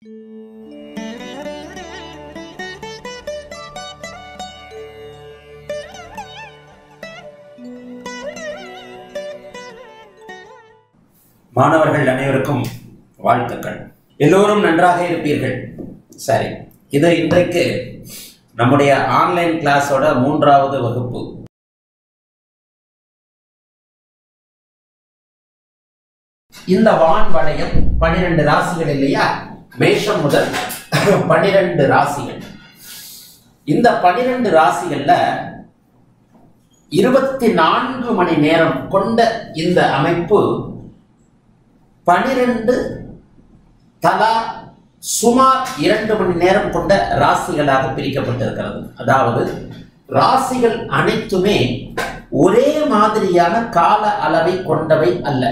மாணவர்கள் அனைவருக்கும் வாழ்த்துக்கள் எல்லோரும் நன்றாக இருப்பீர்கள் சரி இது இன்றைக்கு நம்முடைய ஆன்லைன் கிளாஸோட மூன்றாவது வகுப்பு இந்த வான் வளையம் பன்னிரண்டு ராசிகள் இல்லையா மேஷம் முதல் பன்னிரண்டு ராசிகள் இந்த பன்னிரண்டு ராசிகள்ல இருபத்தி நான்கு மணி நேரம் கொண்ட இந்த அமைப்பு பனிரெண்டு தலா சுமார் இரண்டு மணி நேரம் கொண்ட ராசிகளாக பிரிக்கப்பட்டிருக்கிறது அதாவது ராசிகள் அனைத்துமே ஒரே மாதிரியான கால அளவை கொண்டவை அல்ல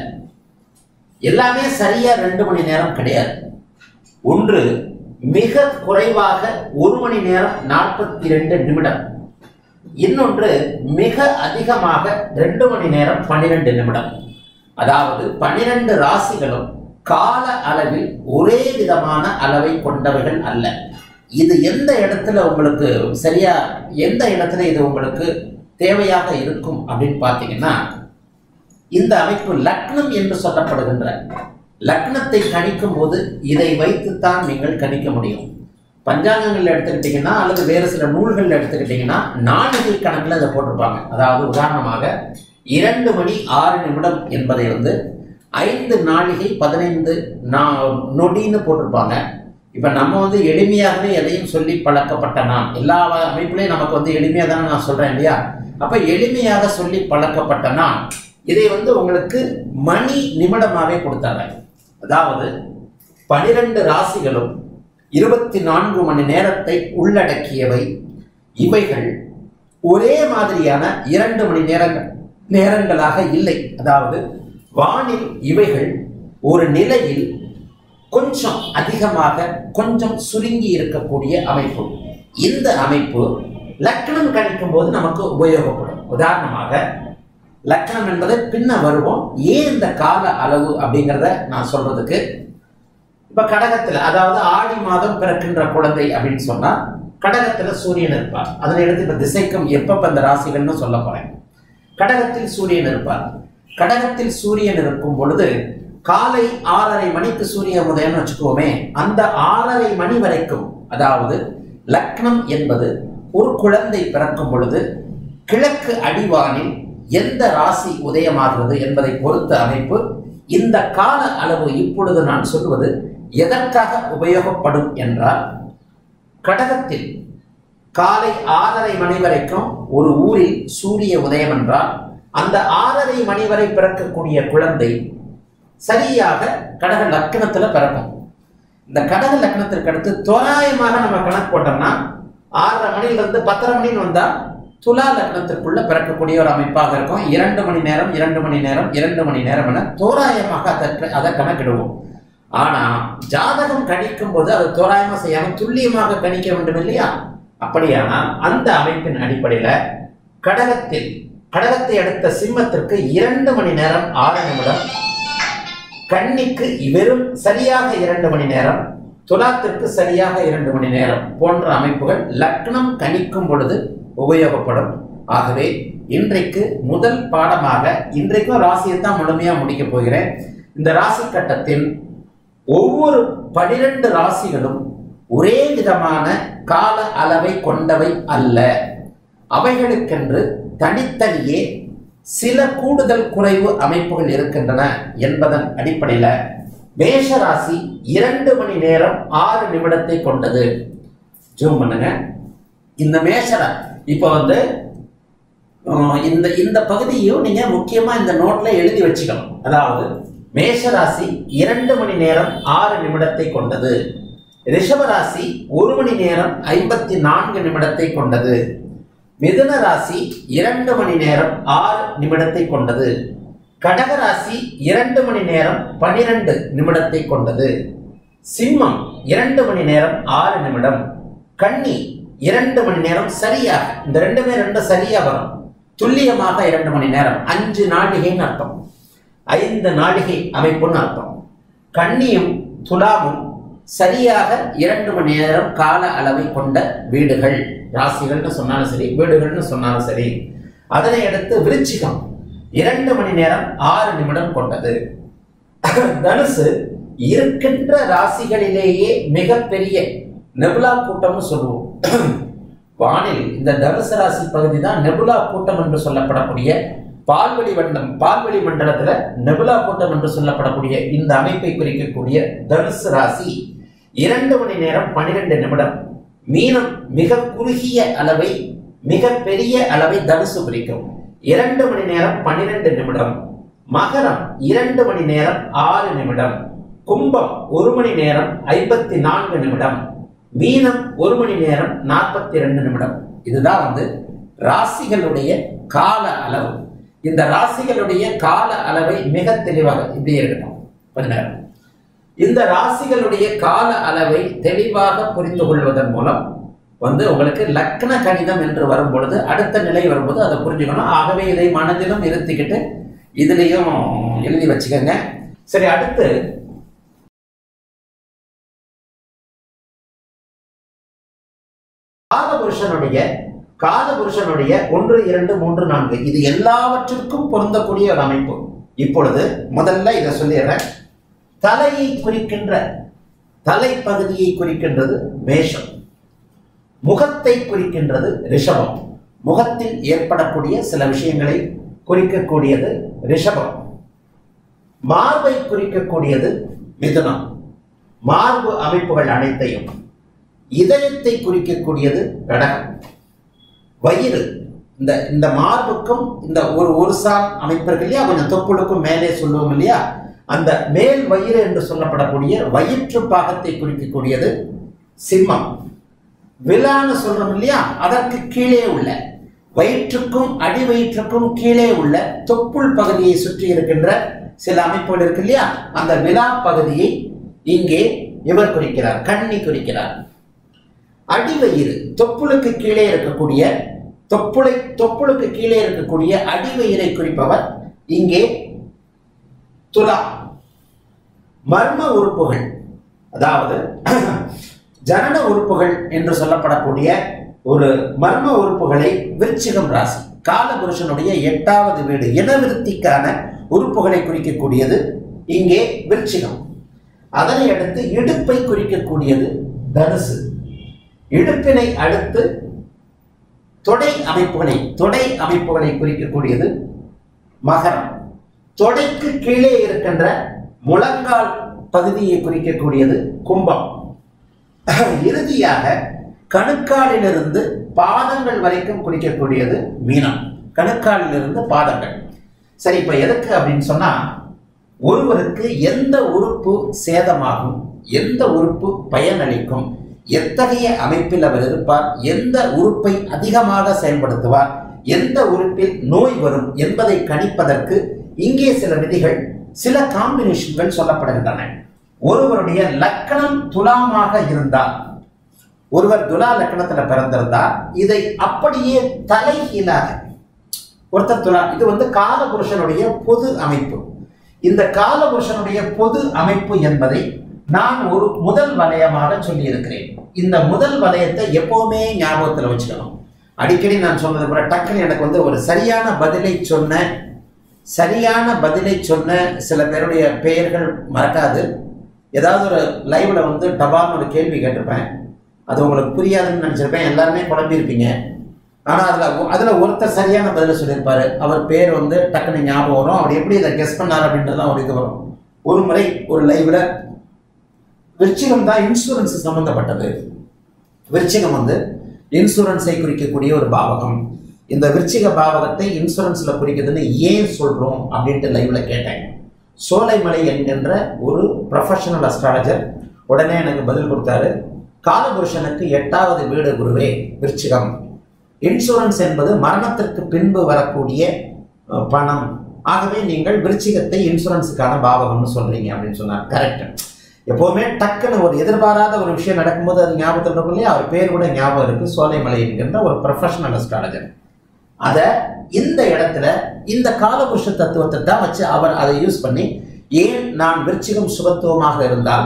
எல்லாமே சரியா ரெண்டு மணி நேரம் கிடையாது ஒன்று மிக குறைவாக ஒரு மணி நேரம் நாற்பத்தி ரெண்டு நிமிடம் இன்னொன்று மிக அதிகமாக ரெண்டு மணி நேரம் பன்னிரெண்டு நிமிடம் அதாவது பன்னிரண்டு ராசிகளும் கால அளவில் ஒரே விதமான அளவை கொண்டவைகள் அல்ல இது எந்த இடத்துல உங்களுக்கு சரியா எந்த இடத்துல இது உங்களுக்கு தேவையாக இருக்கும் அப்படின்னு பார்த்தீங்கன்னா இந்த அமைப்பு லக்னம் என்று சொல்லப்படுகின்ற லக்னத்தை கணிக்கும் போது இதை வைத்துத்தான் நீங்கள் கணிக்க முடியும் பஞ்சாங்கங்கள் எடுத்துக்கிட்டிங்கன்னா அல்லது வேறு சில நூல்கள் எடுத்துக்கிட்டிங்கன்னா நாளிகை கணக்கில் இதை போட்டிருப்பாங்க அதாவது உதாரணமாக இரண்டு மணி ஆறு நிமிடம் என்பதை வந்து ஐந்து நாளிகை பதினைந்து நா நொடின்னு போட்டிருப்பாங்க இப்போ நம்ம வந்து எளிமையாகவே எதையும் சொல்லி பழக்கப்பட்ட நான் எல்லா அமைப்புலையும் நமக்கு வந்து எளிமையாக தானே நான் சொல்கிறேன் இல்லையா அப்போ எளிமையாக சொல்லி பழக்கப்பட்ட நான் இதை வந்து உங்களுக்கு மணி நிமிடமாகவே கொடுத்தாங்க அதாவது பனிரெண்டு ராசிகளும் இருபத்தி நான்கு மணி நேரத்தை உள்ளடக்கியவை இவைகள் ஒரே மாதிரியான இரண்டு மணி நேரங்கள் நேரங்களாக இல்லை அதாவது வானில் இவைகள் ஒரு நிலையில் கொஞ்சம் அதிகமாக கொஞ்சம் சுருங்கி இருக்கக்கூடிய அமைப்பு இந்த அமைப்பு லக்னம் கணிக்கும் போது நமக்கு உபயோகப்படும் உதாரணமாக லக்னம் என்பதை பின்ன வருவோம் ஏன் இந்த கால அளவு அப்படிங்கிறத நான் சொல்றதுக்கு இப்ப கடகத்துல அதாவது ஆடி மாதம் பிறக்கின்ற குழந்தை அப்படின்னு சொன்னா கடகத்துல சூரியன் இருப்பார் அதனை எடுத்து இப்ப திசைக்கும் எப்பப்ப இந்த ராசிகள்னு சொல்ல போறேன் கடகத்தில் சூரியன் இருப்பார் கடகத்தில் சூரியன் இருக்கும் பொழுது காலை ஆறரை மணிக்கு சூரிய உதயம்னு வச்சுக்கோமே அந்த ஆறரை மணி வரைக்கும் அதாவது லக்னம் என்பது ஒரு குழந்தை பிறக்கும் பொழுது கிழக்கு அடிவானில் எந்த ராசி உதயமாகிறது என்பதை பொறுத்த அமைப்பு இந்த கால அளவு இப்பொழுது நான் சொல்வது எதற்காக உபயோகப்படும் என்றால் கடகத்தில் காலை ஆறரை மணி வரைக்கும் ஒரு ஊரில் சூரிய உதயம் என்றால் அந்த ஆறரை மணி வரை பிறக்கக்கூடிய குழந்தை சரியாக கடக லக்கணத்துல பிறக்கும் இந்த கடக லக்கணத்திற்கு அடுத்து தோராயமாக நம்ம கணக்கு போட்டோம்னா ஆறரை மணிலிருந்து பத்தரை மணின்னு வந்தா துலா லக்னத்திற்குள்ள பிறக்கக்கூடிய ஒரு அமைப்பாக இருக்கும் இரண்டு மணி நேரம் இரண்டு மணி நேரம் இரண்டு மணி நேரம் என தோராயமாக அதற்கு அதை கணக்கிடுவோம் ஆனா ஜாதகம் கணிக்கும் போது அது தோராயமா செய்யாம துல்லியமாக கணிக்க வேண்டும் இல்லையா அப்படியானால் அந்த அமைப்பின் அடிப்படையில கடகத்தில் கடகத்தை அடுத்த சிம்மத்திற்கு இரண்டு மணி நேரம் ஆறு நிமிடம் கன்னிக்கு வெறும் சரியாக இரண்டு மணி நேரம் துலாத்திற்கு சரியாக இரண்டு மணி நேரம் போன்ற அமைப்புகள் லக்னம் கணிக்கும் பொழுது உபயோகப்படும் ஆகவே இன்றைக்கு முதல் பாடமாக இன்றைக்கும் ராசியை தான் முழுமையா முடிக்க போகிறேன் இந்த ராசி கட்டத்தின் ஒவ்வொரு பனிரெண்டு ராசிகளும் ஒரே விதமான கால அளவை கொண்டவை அல்ல அவைகளுக்கென்று தனித்தனியே சில கூடுதல் குறைவு அமைப்புகள் இருக்கின்றன என்பதன் அடிப்படையில் மேஷ ராசி இரண்டு மணி நேரம் ஆறு நிமிடத்தை கொண்டது ஜூம் பண்ணுங்க இந்த மேஷரா இப்போ வந்து அஹ், இந்த இந்த பகுதியும் நீங்க முக்கியமா இந்த நோட்ல எழுதி வச்சுக்கணும் அதாவது மேஷராசி இரண்டு மணி நேரம் ஆறு நிமிடத்தை கொண்டது ரிஷபராசி ஒரு மணி நேரம் ஐம்பத்தி நான்கு நிமிடத்தை கொண்டது மிதுன ராசி இரண்டு மணி நேரம் ஆறு நிமிடத்தை கொண்டது கடகராசி இரண்டு மணி நேரம் பனிரெண்டு நிமிடத்தை கொண்டது சிம்மம் இரண்டு மணி நேரம் ஆறு நிமிடம் கன்னி இரண்டு மணி நேரம் சரியாக இந்த ரெண்டுமே ரெண்டு சரியா வரும் துல்லியமாக இரண்டு மணி நேரம் அஞ்சு நாழிகைன்னு அர்த்தம் ஐந்து நாழிகை அமைப்புன்னு அர்த்தம் கன்னியும் துலாமும் சரியாக இரண்டு மணி நேரம் கால அளவை கொண்ட வீடுகள் ராசிகள்னு சொன்னாலும் சரி வீடுகள்னு சொன்னாலும் சரி அதனை அடுத்து விருச்சிகம் இரண்டு மணி நேரம் ஆறு நிமிடம் கொண்டது தனுசு இருக்கின்ற ராசிகளிலேயே மிகப்பெரிய நெபுலா கூட்டம்னு சொல்லுவோம் வானில் இந்த தனுசு ராசி பகுதி தான் நெபுலா கூட்டம் என்று சொல்லப்படக்கூடிய பால்வெளி மண்டலம் பால்வெளி மண்டலத்துல நெபுலா கூட்டம் என்று சொல்லப்படக்கூடிய இந்த அமைப்பை குறிக்கக்கூடிய தனுசு ராசி இரண்டு மணி நேரம் பன்னிரெண்டு நிமிடம் மீனம் மிக குறுகிய அளவை மிக பெரிய அளவை தனுசு குறிக்கும் இரண்டு மணி நேரம் பன்னிரெண்டு நிமிடம் மகரம் இரண்டு மணி நேரம் ஆறு நிமிடம் கும்பம் ஒரு மணி நேரம் ஐம்பத்தி நான்கு நிமிடம் மீனம் ஒரு மணி நேரம் நாற்பத்தி ரெண்டு நிமிடம் இதுதான் வந்து ராசிகளுடைய கால அளவு இந்த ராசிகளுடைய கால அளவை மிக தெளிவாக இப்படி இருக்கட்டும் கொஞ்ச நேரம் இந்த ராசிகளுடைய கால அளவை தெளிவாக புரிந்து கொள்வதன் மூலம் வந்து உங்களுக்கு லக்ன கணிதம் என்று வரும் பொழுது அடுத்த நிலை வரும்போது அதை புரிஞ்சுக்கணும் ஆகவே இதை மனதிலும் இருத்திக்கிட்டு இதுலேயும் எழுதி வச்சுக்கோங்க சரி அடுத்து காலபுருஷனுடைய காலபுருஷனுடைய ஒன்று இரண்டு மூன்று நான்கு இது எல்லாவற்றிற்கும் பொருந்தக்கூடிய ஒரு அமைப்பு இப்பொழுது முதல்ல இதை சொல்லிடுறேன் தலையை குறிக்கின்ற தலைப்பகுதியை குறிக்கின்றது மேஷம் முகத்தை குறிக்கின்றது ரிஷபம் முகத்தில் ஏற்படக்கூடிய சில விஷயங்களை குறிக்கக்கூடியது ரிஷபம் மார்பை குறிக்கக்கூடியது மிதுனம் மார்பு அமைப்புகள் அனைத்தையும் இதயத்தை குறிக்கக்கூடியது கடகம் வயிறு இந்த இந்த மார்புக்கும் இந்த ஒரு ஒரு சால் அமைப்பு இருக்கு இல்லையா கொஞ்சம் தொப்புளுக்கும் மேலே சொல்லுவோம் இல்லையா அந்த மேல் வயிறு என்று சொல்லப்படக்கூடிய வயிற்று பாகத்தை குறிக்கக்கூடியது சிம்மம் விழான்னு சொல்றோம் இல்லையா அதற்கு கீழே உள்ள வயிற்றுக்கும் அடி வயிற்றுக்கும் கீழே உள்ள தொப்புள் பகுதியை சுற்றி இருக்கின்ற சில அமைப்புகள் இருக்கு இல்லையா அந்த விழா பகுதியை இங்கே இவர் குறிக்கிறார் கண்ணி குறிக்கிறார் அடிவயிறு தொப்புளுக்கு கீழே இருக்கக்கூடிய தொப்புளை தொப்புளுக்கு கீழே இருக்கக்கூடிய அடிவயிறை குறிப்பவர் இங்கே துலா மர்ம உறுப்புகள் அதாவது ஜனன உறுப்புகள் என்று சொல்லப்படக்கூடிய ஒரு மர்ம உறுப்புகளை விருச்சிகம் ராசி காலபுருஷனுடைய எட்டாவது வீடு இனவிருத்திக்கான உறுப்புகளை குறிக்கக்கூடியது இங்கே விருச்சிகம் அதனை அடுத்து இடுப்பை குறிக்கக்கூடியது தனுசு இடுப்பினை அடுத்து தொடை அமைப்புகளை தொடை அமைப்புகளை குறிக்கக்கூடியது மகரம் தொடைக்கு கீழே இருக்கின்ற முழங்கால் பகுதியை குறிக்கக்கூடியது கும்பம் இறுதியாக கணுக்காலிலிருந்து பாதங்கள் வரைக்கும் குறிக்கக்கூடியது மீனம் கணுக்காலிலிருந்து பாதங்கள் சரி இப்ப எதுக்கு அப்படின்னு சொன்னா ஒருவருக்கு எந்த உறுப்பு சேதமாகும் எந்த உறுப்பு பயனளிக்கும் எத்தகைய அமைப்பில் அவர் இருப்பார் எந்த உறுப்பை அதிகமாக செயல்படுத்துவார் எந்த உறுப்பில் நோய் வரும் என்பதை கணிப்பதற்கு இங்கே சில விதிகள் சில காம்பினேஷன்கள் சொல்லப்படுகின்றன ஒருவருடைய லக்கணம் துலாமாக இருந்தால் ஒருவர் துலா லக்கணத்துல பிறந்திருந்தால் இதை அப்படியே தலைகீழாக ஒருத்தர் துலா இது வந்து காலபுருஷனுடைய பொது அமைப்பு இந்த காலபுருஷனுடைய பொது அமைப்பு என்பதை நான் ஒரு முதல் வலயமாக சொல்லி இருக்கிறேன் இந்த முதல் வலயத்தை எப்பவுமே ஞாபகத்தில் வச்சுக்கணும் அடிக்கடி நான் சொன்னது போல டக்குன்னு எனக்கு வந்து ஒரு சரியான பதிலை சொன்ன சரியான பதிலை சொன்ன சில பேருடைய பெயர்கள் மறக்காது ஏதாவது ஒரு லைவ்ல வந்து டபால்னு ஒரு கேள்வி கேட்டிருப்பேன் அது உங்களுக்கு புரியாதுன்னு நினச்சிருப்பேன் எல்லாருமே குழம்பியிருப்பீங்க ஆனால் அதில் அதில் ஒருத்தர் சரியான பதிலை சொல்லியிருப்பாரு அவர் பேர் வந்து டக்குன்னு ஞாபகம் வரும் அவர் எப்படி இதை கெஸ் பண்ணார் அப்படின்றதான் ஒரு இது வரும் ஒரு முறை ஒரு லைவ்ல விருச்சிகம் தான் இன்சூரன்ஸ் சம்பந்தப்பட்டது விருச்சிகம் வந்து இன்சூரன்ஸை குறிக்கக்கூடிய ஒரு பாவகம் இந்த விருச்சிக பாவகத்தை இன்சூரன்ஸ்ல குறிக்குதுன்னு ஏன் சொல்றோம் அப்படின்ட்டு லைவ்ல கேட்டேன் சோலைமலை என்கின்ற ஒரு ப்ரொஃபஷனல் அஸ்ட்ராலஜர் உடனே எனக்கு பதில் கொடுத்தாரு காலபுருஷனுக்கு எட்டாவது வீடு குருவே விருச்சிகம் இன்சூரன்ஸ் என்பது மரணத்திற்கு பின்பு வரக்கூடிய அஹ், பணம் ஆகவே நீங்கள் விருச்சிகத்தை இன்சூரன்ஸுக்கான பாவகம்னு சொல்றீங்க அப்படின்னு சொன்னார் கரெக்ட் எப்போவுமே டக்குன்னு ஒரு எதிர்பாராத ஒரு விஷயம் நடக்கும்போது அது ஞாபகத்தில் இருக்கும் இல்லையா அவர் பேர் கூட ஞாபகம் இருக்கு சோலைமலை என்கின்ற ஒரு ப்ரொஃபஷனல் அஸ்ட்ராலஜர் அதை இந்த இடத்துல இந்த காலபுருஷ தத்துவத்தை தான் வச்சு அவர் அதை யூஸ் பண்ணி ஏன் நான் விருச்சிகம் சுபத்துவமாக இருந்தால்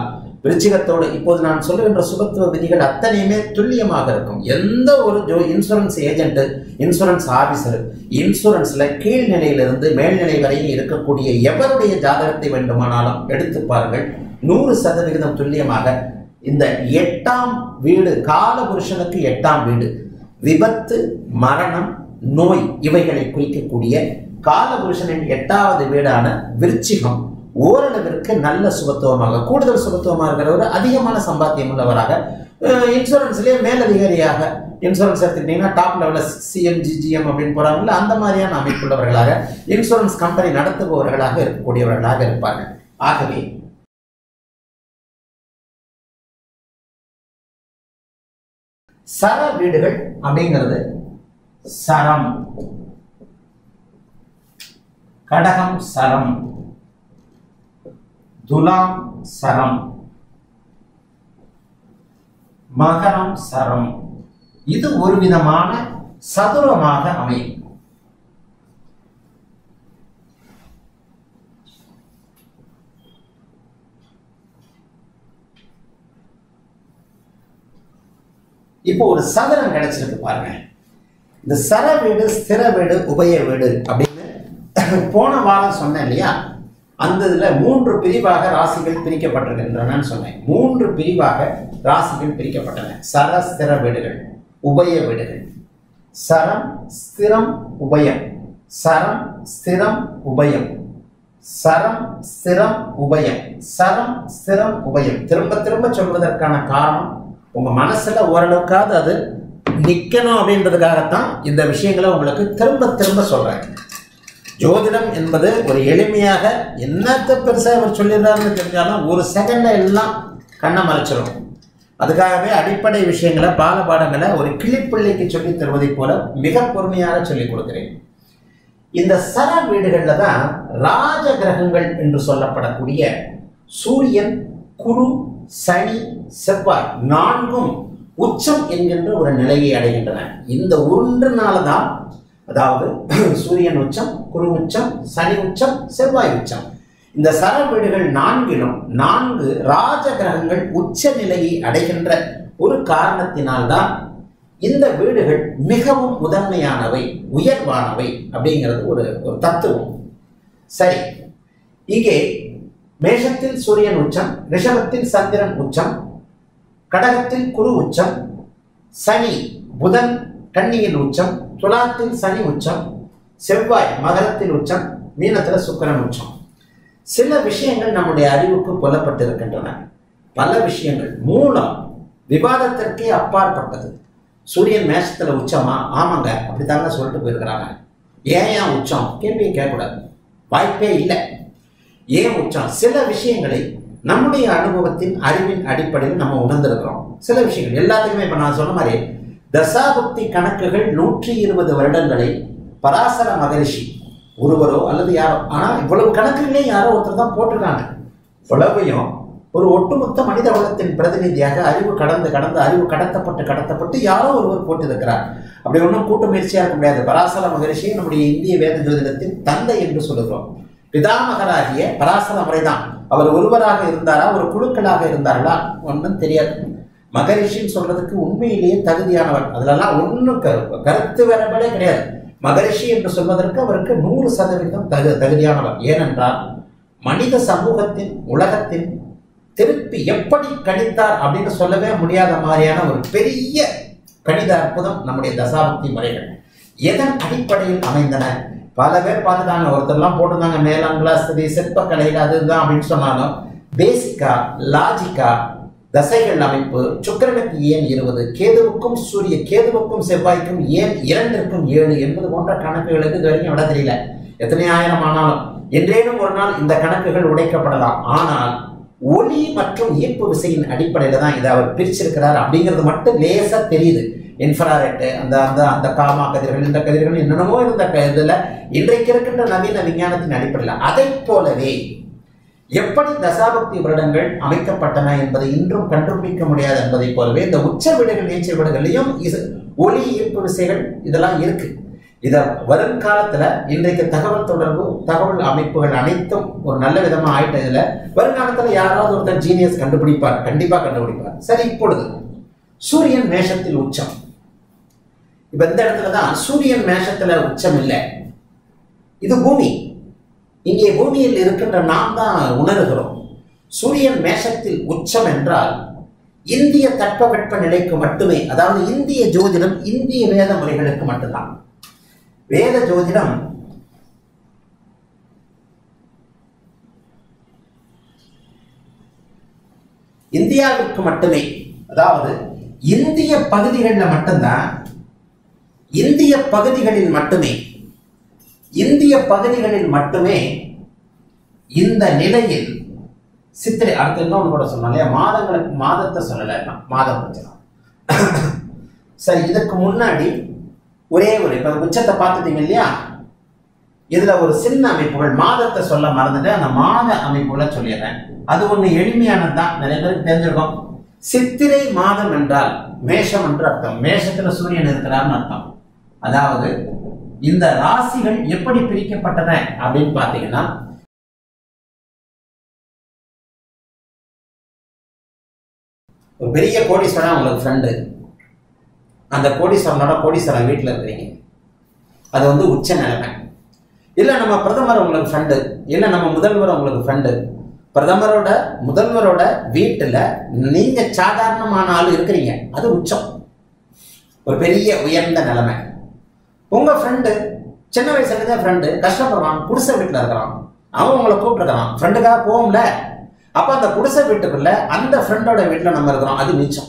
விருச்சிகத்தோடு இப்போது நான் சொல்லுகின்ற சுபத்துவ விதிகள் அத்தனையுமே துல்லியமாக இருக்கும் எந்த ஒரு ஜோ இன்சூரன்ஸ் ஏஜென்ட் இன்சூரன்ஸ் ஆபீசர் இன்சூரன்ஸ்ல கீழ்நிலையிலிருந்து மேல்நிலை வரையில் இருக்கக்கூடிய எவருடைய ஜாதகத்தை வேண்டுமானாலும் எடுத்து பாருங்கள் நூறு சதவிகிதம் துல்லியமாக இந்த எட்டாம் வீடு கால புருஷனுக்கு எட்டாம் வீடு விபத்து மரணம் நோய் இவைகளை குறிக்கக்கூடிய கால புருஷனின் எட்டாவது வீடான விருச்சிகம் ஓரளவிற்கு நல்ல சுபத்துவமாக கூடுதல் சுபத்துவமாக இருக்கிறவர் அதிகமான சம்பாத்தியம் உள்ளவராக அஹ், இன்சூரன்ஸ்லேயே மேலதிகாரியாக இன்சூரன்ஸ் எடுத்துக்கிட்டீங்கன்னா டாப் லெவலில் சிஎம் ஜிஜிஎம் அப்படின்னு போறாங்கல்ல அந்த மாதிரியான அமைப்புள்ளவர்களாக இன்சூரன்ஸ் கம்பெனி நடத்துபவர்களாக இருக்கக்கூடியவர்களாக இருப்பாங்க ஆகவே சர வீடுகள் அப்படிங்கிறது சரம் கடகம் சரம் துலாம் சரம் மகரம் சரம் இது ஒரு விதமான சதுரமாக அமையும் இப்போ ஒரு சதுரம் கிடைச்சிருக்கு பாருங்க இந்த சர வீடு ஸ்திர வீடு உபய வீடு அப்படின்னு போன வாரம் சொன்னேன் இல்லையா அந்த இதுல மூன்று பிரிவாக ராசிகள் பிரிக்கப்பட்டிருக்கின்றன சொன்னேன் மூன்று பிரிவாக ராசிகள் பிரிக்கப்பட்டன சர ஸ்திர வீடுகள் உபய வீடுகள் சரம் ஸ்திரம் உபயம் சரம் ஸ்திரம் உபயம் சரம் ஸ்திரம் உபயம் சரம் ஸ்திரம் உபயம் திரும்ப திரும்ப சொல்வதற்கான காரணம் உங்க மனசுல ஓரளவுக்காவது அது நிக்கணும் அப்படின்றதுக்காகத்தான் இந்த விஷயங்களை உங்களுக்கு திரும்ப திரும்ப சொல்றேன் ஜோதிடம் என்பது ஒரு எளிமையாக என்னத்த பெருசா அவர் சொல்லிடுறாருன்னு தெரிஞ்சாலும் ஒரு செகண்ட்ல எல்லாம் கண்ணை மறைச்சிடும் அதுக்காகவே அடிப்படை விஷயங்களை பாலபாடங்களை ஒரு கிளிப்பிள்ளைக்கு சொல்லித் தருவதைப் போல மிக பொறுமையாக சொல்லிக் கொடுக்கிறேன் இந்த சர வீடுகள்ல தான் ராஜ கிரகங்கள் என்று சொல்லப்படக்கூடிய சூரியன் குரு சனி செவ்வாய் நான்கும் உச்சம் என்கின்ற ஒரு நிலையை அடைகின்றன இந்த ஒன்றுனால தான் அதாவது சூரியன் உச்சம் குரு உச்சம் சனி உச்சம் செவ்வாய் உச்சம் இந்த சர வீடுகள் நான்கிலும் நான்கு ராஜ கிரகங்கள் உச்ச நிலையை அடைகின்ற ஒரு காரணத்தினால்தான் இந்த வீடுகள் மிகவும் முதன்மையானவை உயர்வானவை அப்படிங்கிறது ஒரு ஒரு தத்துவம் சரி இங்கே மேஷத்தில் சூரியன் உச்சம் ரிஷபத்தில் சந்திரன் உச்சம் கடகத்தில் குரு உச்சம் சனி புதன் கன்னியில் உச்சம் துலாத்தில் சனி உச்சம் செவ்வாய் மகரத்தில் உச்சம் மீனத்தில் சுக்கிரன் உச்சம் சில விஷயங்கள் நம்முடைய அறிவுக்கு புலப்பட்டிருக்கின்றன பல விஷயங்கள் மூலம் விவாதத்திற்கே அப்பாற்பட்டது சூரியன் மேஷத்துல உச்சமா ஆமாங்க அப்படித்தாங்க சொல்லிட்டு போயிருக்கிறாங்க ஏன் ஏன் உச்சம் கேள்வியை கேட்கக்கூடாது வாய்ப்பே இல்லை ஏன் உச்சம் சில விஷயங்களை நம்முடைய அனுபவத்தின் அறிவின் அடிப்படையில் நம்ம உணர்ந்திருக்கிறோம் சில விஷயங்கள் எல்லாத்துக்குமே இப்ப நான் சொன்ன மாதிரி தசாபக்தி கணக்குகள் நூற்றி இருபது வருடங்களை பராசர மகரிஷி ஒருவரோ அல்லது யாரோ ஆனா இவ்வளவு கணக்குகளையும் யாரோ ஒருத்தர் தான் போட்டிருக்காங்க இவ்வளவையும் ஒரு ஒட்டுமொத்த மனித குலத்தின் பிரதிநிதியாக அறிவு கடந்து கடந்து அறிவு கடத்தப்பட்டு கடத்தப்பட்டு யாரோ ஒருவர் போட்டிருக்கிறார் அப்படி ஒன்றும் கூட்டு முயற்சியா இருக்க முடியாது பராசர மகரிஷியை நம்முடைய இந்திய வேத ஜோதிடத்தின் தந்தை என்று சொல்லுகிறோம் பிதாமகராகிய பராசர முறைதான் அவர் ஒருவராக இருந்தாரா ஒரு குழுக்களாக இருந்தார்களா ஒன்றும் தெரியாது மகரிஷின்னு சொல்றதுக்கு உண்மையிலேயே தகுதியானவர் அதுலலாம் ஒன்றும் கரு கருத்து வேறுபாடே கிடையாது மகரிஷி என்று சொல்வதற்கு அவருக்கு நூறு சதவீதம் தகு தகுதியானவர் ஏனென்றால் மனித சமூகத்தின் உலகத்தின் திருப்பி எப்படி கணித்தார் அப்படின்னு சொல்லவே முடியாத மாதிரியான ஒரு பெரிய கணித அற்புதம் நம்முடைய தசாபக்தி முறைகள் எதன் அடிப்படையில் அமைந்தன பல பேர் பார்த்துட்டாங்க ஒருத்தர்லாம் போட்டிருந்தாங்க மேலாங்கிளாஸ்தி சிற்பக்கலையில் அதுதான் அப்படின்னு சொன்னாலும் பேசிக்கா லாஜிக்கா தசைகள் அமைப்பு சுக்கிரனுக்கு ஏன் இருபது கேதுவுக்கும் சூரிய கேதுவுக்கும் செவ்வாய்க்கும் ஏன் இரண்டிற்கும் ஏழு என்பது போன்ற கணக்குகளுக்கு இது வரைக்கும் விட தெரியல எத்தனை ஆயிரம் ஆனாலும் என்றேனும் ஒரு நாள் இந்த கணக்குகள் உடைக்கப்படலாம் ஆனால் ஒளி மற்றும் ஈர்ப்பு விசையின் அடிப்படையில் தான் இதை அவர் பிரிச்சிருக்கிறார் அப்படிங்கிறது மட்டும் லேசா தெரியுது இன்ஃப்ராரெட்டு அந்த அந்த அந்த காமா கதிர்கள் இந்த கதிர்கள் என்னென்னமோ இருந்த க- இதுல இன்றைக்கு இருக்கின்ற நவீன விஞ்ஞானத்தின் அடிப்படையில் அதை போலவே எப்படி தசாபக்தி வருடங்கள் அமைக்கப்பட்டன என்பதை இன்றும் கண்டுபிடிக்க முடியாது என்பதை போலவே இந்த உச்ச வீடுகள் நீச்சல் வீடுகள்லையும் இது ஒளி ஈர்ப்பு விசைகள் இதெல்லாம் இருக்கு இதை வருங்காலத்துல இன்றைக்கு தகவல் தொடர்பு தகவல் அமைப்புகள் அனைத்தும் ஒரு நல்ல விதமா ஆயிட்டதுல வருங்காலத்துல யாராவது ஒருத்தர் ஜீனியஸ் கண்டுபிடிப்பார் கண்டிப்பா கண்டுபிடிப்பார் சரி இப்பொழுது சூரியன் மேஷத்தில் உச்சம் இப்ப இந்த இடத்துல தான் சூரியன் மேஷத்துல உச்சம் இல்லை இது பூமி இங்கே பூமியில் இருக்கின்ற நாம் தான் உணர்கிறோம் சூரியன் மேஷத்தில் உச்சம் என்றால் இந்திய தட்பவெட்ப நிலைக்கு மட்டுமே அதாவது இந்திய ஜோதிடம் இந்திய வேத முறைகளுக்கு மட்டும்தான் வேத ஜோதிடம் இந்தியாவிற்கு மட்டுமே அதாவது இந்திய பகுதிகளில் மட்டும்தான் இந்திய பகுதிகளில் மட்டுமே இந்திய பகுதிகளில் மட்டுமே இந்த நிலையில் சித்திரை அடுத்து இன்னொன்று கூட சொன்னோம் இல்லையா மாதங்களுக்கு மாதத்தை சொல்லலை நான் மாதம் வச்சுக்கலாம் சரி இதற்கு முன்னாடி ஒரே ஒரு இப்போ உச்சத்தை பார்த்துட்டீங்க இல்லையா இதுல ஒரு சின்ன அமைப்புகள் மாதத்தை சொல்ல மறந்துட்டு அந்த மாத அமைப்புகளை சொல்லிடுறேன் அது ஒண்ணு எளிமையானது தான் நிறைய பேருக்கு தெரிஞ்சிருக்கும் சித்திரை மாதம் என்றால் மேஷம் என்று அர்த்தம் மேஷத்துல சூரியன் இருக்கிறார்னு அர்த்தம் அதாவது இந்த ராசிகள் எப்படி பிரிக்கப்பட்டன அப்படின்னு பார்த்தீங்கன்னா ஒரு பெரிய கோடீஸ்வரன் உங்களுக்கு ஃப்ரெண்டு அந்த கோடீஸ்வரனோட கோடீஸ்வரன் வீட்டில் இருக்கிறீங்க அது வந்து உச்ச நிலைமை இல்லை நம்ம பிரதமர் உங்களுக்கு ஃப்ரெண்டு இல்லை நம்ம முதல்வர் உங்களுக்கு ஃப்ரெண்டு பிரதமரோட முதல்வரோட வீட்டில் நீங்கள் சாதாரணமான ஆள் இருக்கிறீங்க அது உச்சம் ஒரு பெரிய உயர்ந்த நிலைமை உங்கள் ஃப்ரெண்டு சின்ன வயசுலேருந்தே ஃப்ரெண்டு கஷ்டப்படுறான் குடிசை வீட்டில் இருக்கிறான் அவன் உங்களை கூப்பிட்டுருக்கிறான் ஃப்ரெண்டுக்காக போகும்ல அப்போ அந்த குடிசை வீட்டுக்குள்ள அந்த ஃப்ரெண்டோட வீட்டில் நம்ம இருக்கிறோம் அது மிச்சம்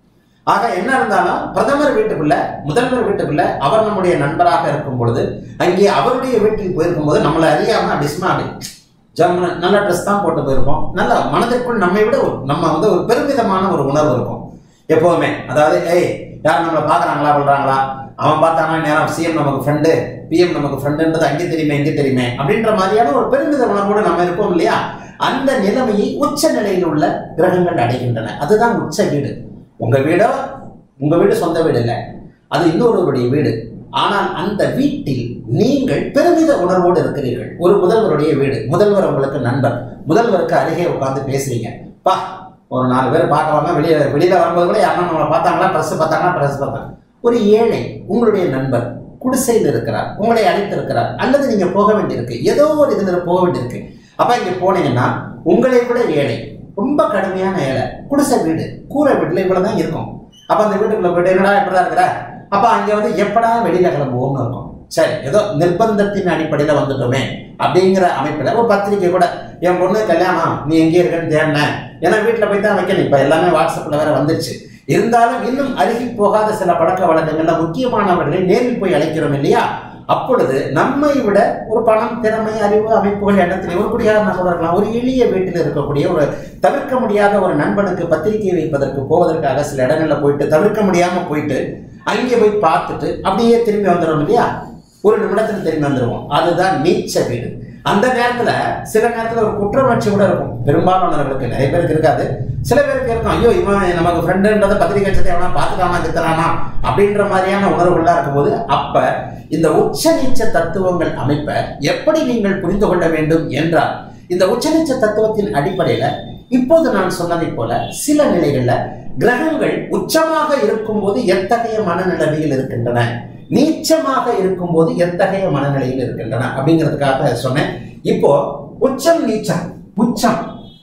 ஆக என்ன இருந்தாலும் பிரதமர் வீட்டுக்குள்ள முதல்வர் வீட்டுக்குள்ள அவர் நம்முடைய நண்பராக இருக்கும் பொழுது அங்கே அவருடைய வீட்டில் போயிருக்கும் போது நம்மளை அறியாம டிஸ்மா அப்படி ஜம்மு நல்ல ட்ரெஸ் தான் போட்டு போயிருப்போம் நல்ல மனதிற்குள் நம்மை விட ஒரு நம்ம வந்து ஒரு பெருமிதமான ஒரு உணர்வு இருக்கும் எப்போவுமே அதாவது ஏய் யார் நம்மளை பார்க்குறாங்களா சொல்றாங்களா அவன் பார்த்தானா நேரம் சிஎம் நமக்கு ஃப்ரெண்டு பிஎம் நமக்கு ஃப்ரெண்டுன்றது அங்கே தெரியுமே இங்கே தெரியுமே அப்படின்ற மாதிரியான ஒரு பெருமித உணர்வோடு நம்ம இருப்போம் இல்லையா அந்த நிலைமையை உச்ச நிலையில் உள்ள கிரகங்கள் அடைகின்றன அதுதான் உச்ச வீடு உங்க வீடோ உங்க வீடு சொந்த வீடு இல்லை அது இன்னொருவருடைய வீடு ஆனால் அந்த வீட்டில் நீங்கள் பெருமித உணர்வோடு இருக்கிறீர்கள் ஒரு முதல்வருடைய வீடு முதல்வர் உங்களுக்கு நண்பர் முதல்வருக்கு அருகே உட்கார்ந்து பேசுறீங்க பா ஒரு நாலு பேர் பார்க்க வாங்க வெளியே வெளியில வரும்போது கூட யாரும் நம்மளை பார்த்தாங்களா ப்ரெஸ் பார்த்தாங்களா ப்ரெஸ் பார்த்தாங்க ஒரு ஏழை உங்களுடைய நண்பர் குடிசையில் இருக்கிறார் உங்களை அழைத்திருக்கிறார் அல்லது நீங்க போக வேண்டியிருக்கு ஏதோ ஒரு இதுல போக வேண்டியிருக்கு அப்ப இங்க போனீங்கன்னா உங்களை விட ஏழை ரொம்ப கடுமையான ஏழை குடிசை வீடு கூரை வீட்டுல இவ்வளவுதான் இருக்கும் அப்ப அந்த வீட்டுக்குள்ள போயிட்டு என்னடா இப்படிதான் இருக்கிற அப்ப அங்க வந்து எப்படா வெளியில கிளம்புவோம்னு இருக்கும் சரி ஏதோ நிர்பந்தத்தின் அடிப்படையில வந்துட்டோமே அப்படிங்கிற அமைப்புல ஒரு பத்திரிக்கை கூட என் பொண்ணு கல்யாணம் நீ எங்கே இருக்கன்னு தேடினேன் ஏன்னா வீட்டுல போய் தான் வைக்கணும் இப்ப எல்லாமே வாட்ஸ்அப்ல வேற வந்துருச்சு இருந்தாலும் இன்னும் அருகி போகாத சில பழக்க வழக்கங்கள்ல முக்கியமானவர்களை நேரில் போய் அழைக்கிறோம் இல்லையா அப்பொழுது நம்மை விட ஒரு பணம் திறமை அறிவு அமைப்புகள் எண்ணத்தில் ஒரு குடியாக நான் சொல்றேன் ஒரு எளிய வீட்டில் இருக்கக்கூடிய ஒரு தவிர்க்க முடியாத ஒரு நண்பனுக்கு பத்திரிகை வைப்பதற்கு போவதற்காக சில இடங்கள்ல போயிட்டு தவிர்க்க முடியாம போயிட்டு அங்கே போய் பார்த்துட்டு அப்படியே திரும்பி வந்துடும் இல்லையா ஒரு நிமிடத்துல திரும்பி வந்துடுவோம் அதுதான் நீச்ச வீடு அந்த நேரத்துல சில நேரத்துல ஒரு குற்றவுணர்ச்சி கூட இருக்கும் பெரும்பாலானவர்களுக்கு நிறைய பேருக்கு இருக்காது சில பேருக்கு இருக்கும் ஐயோ இவன் நமக்கு ஃப்ரெண்டுன்றத பத்திரிகை வச்சதை எவனா பார்த்துக்காம தித்தனானா அப்படின்ற மாதிரியான உணர்வுகள்லாம் இருக்கும்போது அப்ப இந்த உச்ச நீச்ச தத்துவங்கள் அமைப்பை எப்படி நீங்கள் புரிந்து கொள்ள வேண்டும் என்றால் இந்த உச்சநீச்ச தத்துவத்தின் அடிப்படையில இப்போது நான் சொன்னதைப் போல சில நிலைகள்ல கிரகங்கள் உச்சமாக இருக்கும்போது எத்தகைய மனநிலைமையில் இருக்கின்றன நீச்சமாக இருக்கும்போது எத்தகைய மனநிலையில் இருக்கின்றன அப்படிங்கிறதுக்காக சொன்னேன் இப்போ உச்சம் நீச்சம் உச்சம்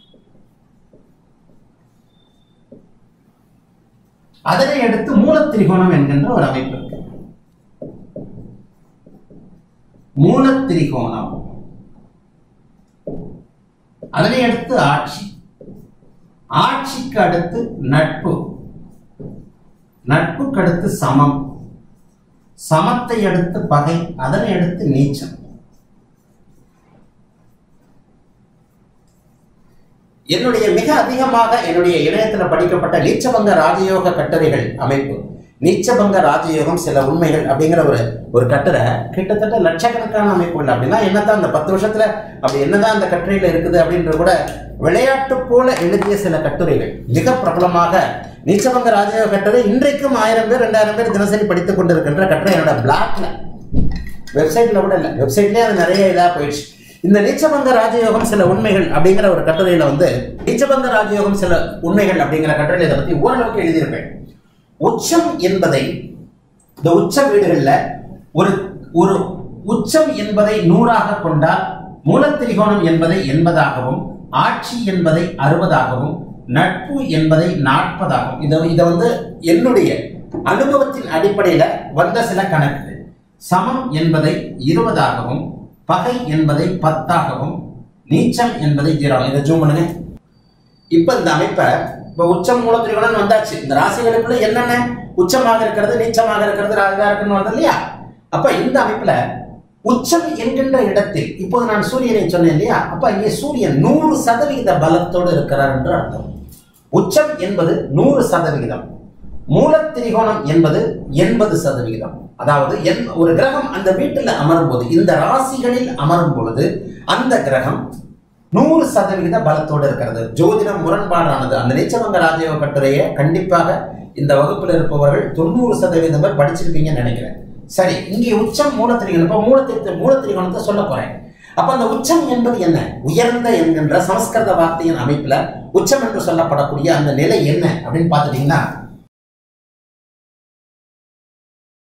அதனை அடுத்து மூலத்திரிகோணம் என்கின்ற ஒரு அமைப்பு இருக்கு மூலத்திரிகோணம் அதனை அடுத்து ஆட்சி ஆட்சிக்கு அடுத்து நட்பு நட்புக்கு அடுத்து சமம் சமத்தை அடுத்து பகை அதனை அடுத்து நீச்சம் என்னுடைய மிக அதிகமாக என்னுடைய இணையத்துல படிக்கப்பட்ட நீச்சபங்க ராஜயோக கட்டுரைகள் அமைப்பு நீச்சபங்க ராஜயோகம் சில உண்மைகள் அப்படிங்கிற ஒரு ஒரு கட்டுரை கிட்டத்தட்ட லட்சக்கணக்கான அமைப்புகள் அப்படின்னா என்னதான் அந்த பத்து வருஷத்துல அப்படி என்னதான் அந்த கட்டுரையில இருக்குது அப்படின்றது கூட விளையாட்டு போல எழுதிய சில கட்டுரைகள் மிக பிரபலமாக நீச்சபங்க ராஜயோக கட்டுரை இன்றைக்கும் ஆயிரம் பேர் ரெண்டாயிரம் பேர் தினசரி படித்துக் கொண்டிருக்கின்ற கட்டுரை என்னோட பிளாக்ல வெப்சைட்ல கூட இல்லை வெப்சைட்லேயே அது நிறைய இதாக போயிடுச்சு இந்த நீச்சபங்க ராஜயோகம் சில உண்மைகள் அப்படிங்கிற ஒரு கட்டுரையில வந்து நீச்சபங்க ராஜயோகம் சில உண்மைகள் அப்படிங்கிற கட்டுரையில இதை பத்தி ஓரளவுக்கு எழுதியிருப்பேன் உச்சம் என்பதை இந்த உச்ச வீடுகள்ல ஒரு ஒரு உச்சம் என்பதை நூறாக கொண்டால் மூலத்திரிகோணம் என்பதை எண்பதாகவும் ஆட்சி என்பதை அறுபதாகவும் நட்பு என்பதை நாற்பதாகவும் இதை இதை வந்து என்னுடைய அனுபவத்தின் அடிப்படையில வந்த சில கணக்குகள் சமம் என்பதை இருபதாகவும் பகை என்பதை பத்தாகவும் நீச்சம் என்பதை ஜீரோ இதை ஜூம் பண்ணுங்க இப்ப இந்த அமைப்பை இப்ப உச்சம் மூலத்திரிகோணம் வந்தாச்சு இந்த ராசிகளுக்குள்ள என்னென்ன உச்சமாக இருக்கிறது நீச்சமாக இருக்கிறது ராஜா இருக்குன்னு வருது இல்லையா அப்ப இந்த அமைப்புல உச்சம் என்கின்ற இடத்தில் இப்போது நான் சூரியனை சொன்னேன் இல்லையா அப்ப இங்கே சூரியன் நூறு சதவிகித பலத்தோடு இருக்கிறார் என்று அர்த்தம் உச்சம் என்பது நூறு சதவிகிதம் மூலத்திரிகோணம் என்பது எண்பது சதவிகிதம் அதாவது என் ஒரு கிரகம் அந்த வீட்டில் அமரும் போது இந்த ராசிகளில் அமரும் பொழுது அந்த கிரகம் நூறு சதவிகித பலத்தோடு இருக்கிறது ஜோதிடம் முரண்பாடானது அந்த நீச்சவங்க ராஜயோக கட்டுரையை கண்டிப்பாக இந்த வகுப்பில் இருப்பவர்கள் தொண்ணூறு சதவீதம் பேர் படிச்சிருப்பீங்கன்னு நினைக்கிறேன் சரி இங்கே உச்சம் மூலத்திரிகோணம் இப்போ மூலத்திரி மூலத்திரிகோணத்தை சொல்ல போறேன் அப்ப அந்த உச்சம் என்பது என்ன உயர்ந்த என்கின்ற சமஸ்கிருத வார்த்தையின் அமைப்புல உச்சம் என்று சொல்லப்படக்கூடிய அந்த நிலை என்ன அப்படின்னு பார்த்துட்டீங்கன்னா